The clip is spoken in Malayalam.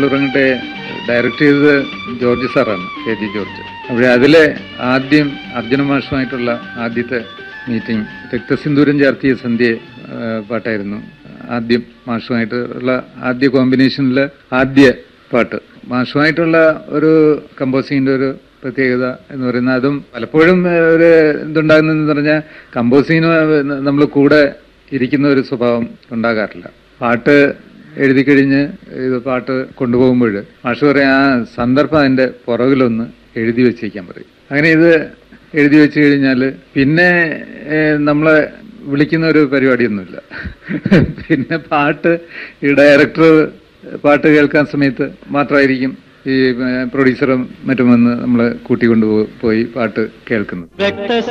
കള്ളുറങ്ങട്ടെ ഡയറക്റ്റ് ചെയ്തത് ജോർജ് സാറാണ് കെ ജി ജോർജ് അവിടെ അതിലെ ആദ്യം അർജുന മാഷുമായിട്ടുള്ള ആദ്യത്തെ മീറ്റിംഗ് രക്തസിന്ദൂരം ചാർത്തിയ സന്ധ്യ ആ, പാട്ടായിരുന്നു ആദ്യം മാഷുമായിട്ടുള്ള ആദ്യ കോമ്പിനേഷനിൽ ആദ്യ പാട്ട് മാഷുമായിട്ടുള്ള ഒരു കമ്പോസിങ്ങിന്റെ ഒരു പ്രത്യേകത എന്ന് പറയുന്നത് അതും പലപ്പോഴും ഏഹ്, ഒരു ഇതുണ്ടാകുന്നതെന്ന് പറഞ്ഞാൽ കമ്പോസിങ്ങിന് നമ്മൾ കൂടെ ഇരിക്കുന്ന ഒരു സ്വഭാവം ഉണ്ടാകാറില്ല പാട്ട് എഴുതി കഴിഞ്ഞ് ഇത് പാട്ട് കൊണ്ടുപോകുമ്പോൾ മാഷ് പറയും ആ സന്ദർഭം അതിന്റെ പുറകിലൊന്ന് എഴുതി വെച്ചേക്കാൻ പറയും അങ്ങനെ ഇത് എഴുതി വെച്ച് കഴിഞ്ഞാൽ പിന്നെ ഏഹ്, നമ്മളെ വിളിക്കുന്ന ഒരു പരിപാടിയൊന്നുമില്ല പിന്നെ പാട്ട് ഈ ഡയറക്ടർ പാട്ട് കേൾക്കാൻ സമയത്ത് മാത്രമായിരിക്കും ഈ പ്രൊഡ്യൂസറും മറ്റും വന്ന് നമ്മളെ കൂട്ടിക്കൊണ്ടു പോയി പാട്ട് കേൾക്കുന്നത് രക്ത